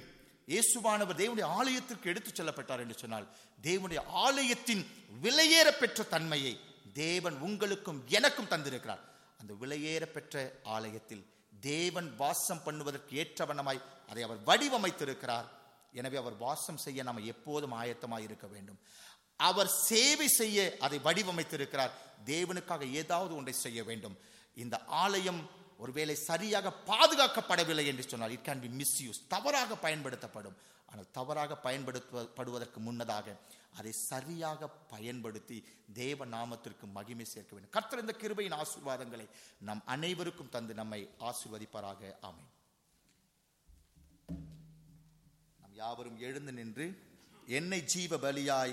இயேசுவானவர் தேவனுடைய ஆலயத்திற்கு எடுத்துச் செல்லப்பட்டார் என்று சொன்னால் தேவனுடைய ஆலயத்தின் விலையேற பெற்ற தன்மையை தேவன் உங்களுக்கும் எனக்கும் தந்திருக்கிறார் அந்த விலையேற பெற்ற ஆலயத்தில் தேவன் வாசம் பண்ணுவதற்கு ஏற்றவண்ணமாய் அதை அவர் வடிவமைத்திருக்கிறார் எனவே அவர் வாசம் செய்ய நாம் எப்போதும் ஆயத்தமாய் இருக்க வேண்டும் அவர் சேவை செய்ய அதை வடிவமைத்திருக்கிறார் தேவனுக்காக ஏதாவது ஒன்றை செய்ய வேண்டும் இந்த ஆலயம் ஒருவேளை சரியாக பாதுகாக்கப்படவில்லை என்று சொன்னால் இட் கேன் பி மிஸ்யூஸ் தவறாக பயன்படுத்தப்படும் ஆனால் தவறாக பயன்படுத்தப்படுவதற்கு முன்னதாக அதை சரியாக பயன்படுத்தி தேவ நாமத்திற்கு மகிமை சேர்க்க வேண்டும் கர்த்தர் இந்த கிருபையின் ஆசீர்வாதங்களை நம் அனைவருக்கும் தந்து நம்மை ஆசீர்வதிப்பாராக ஆமென் நாம் யாவரும் எழுந்து நின்று என்னை ஜீவ பலியாய்